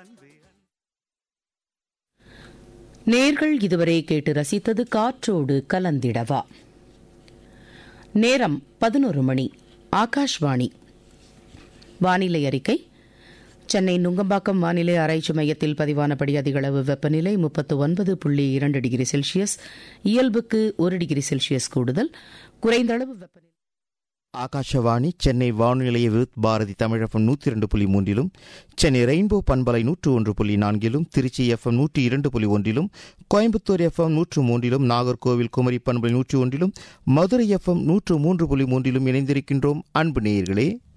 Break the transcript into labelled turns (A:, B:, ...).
A: நேர்கள் இதுவரை கேட்டு ரசித்தது காற்றோடு கலந்திடவா நேரம் பதினொரு மணி ஆகாஷ்வாணி வானிலை அறிக்கை சென்னை நுங்கம்பாக்கம் வானிலை ஆராய்ச்சி மையத்தில் பதிவானபடி அதிகளவு வெப்பநிலை முப்பத்து ஒன்பது புள்ளி இரண்டு டிகிரி செல்சியஸ் இயல்புக்கு ஒரு டிகிரி செல்சியஸ் கூடுதல் குறைந்தளவு வெப்பநிலை
B: ஆகாஷவாணி சென்னை வானொலி வித் பாரதி தமிழகம் நூற்றி இரண்டு புள்ளி மூன்றிலும் சென்னை ரெயின்போ பண்பலை நூற்று ஒன்று புள்ளி நான்கிலும் திருச்சி எஃப்எம் நூற்றி இரண்டு புள்ளி ஒன்றிலும் கோயம்புத்தூர் எஃப்எம் நூற்று மூன்றிலும் நாகர்கோவில் குமரி பண்பலை நூற்றி ஒன்றிலும் மதுரை எஃப்எம் நூற்று மூன்று புள்ளி மூன்றிலும் இணைந்திருக்கின்றோம் அன்பு நேயர்களே